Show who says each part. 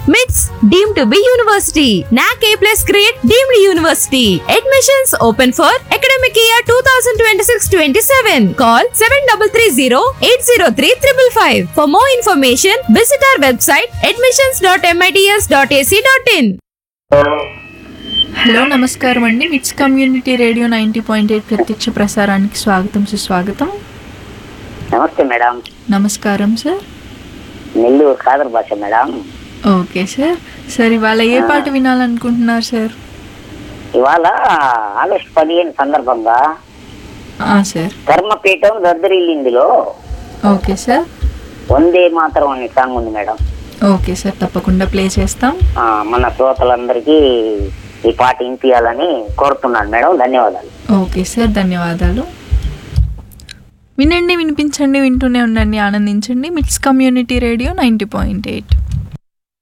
Speaker 1: MITS deemed to be university. NAC A plus grade deemed university. Admissions open for academic year 2026-27. Call 7330-803-555. For more information, visit our website admissions.mits.ac.in.
Speaker 2: Hello నమస్కారం అండి MITS community radio ninety point eight ప్రత్యక్ష ప్రసారానికి స్వాగతం సుస్వాగతం
Speaker 3: నమస్తే madam
Speaker 2: నమస్కారం sir
Speaker 3: Nellore Khader భాష madam
Speaker 2: okay sir sir ఇవాళ ఏ పాట వినాలనుకుంటున్నారు సార్
Speaker 3: ఇవాళ ఆగస్ట్ పదిహేను సందర్భంగా
Speaker 2: ఆ, సార్
Speaker 3: ధర్మపీఠం దద్దరిల్లిందిలో
Speaker 2: ఓకే సార్
Speaker 3: వందే మాత్రం అనే సాంగ్ ఉంది మేడం
Speaker 2: ఓకే సార్ తప్పకుండా ప్లే చేస్తాం
Speaker 3: ఆ, మన శ్రోతలందరికీ ఈ పాట ఇంపియాలని కోరుతున్నాను మేడం ధన్యవాదాలు
Speaker 2: ఓకే సార్ ధన్యవాదాలు వినండి వినిపించండి వింటూనే ఉండండి ఆనందించండి MITS community radio ninety point eight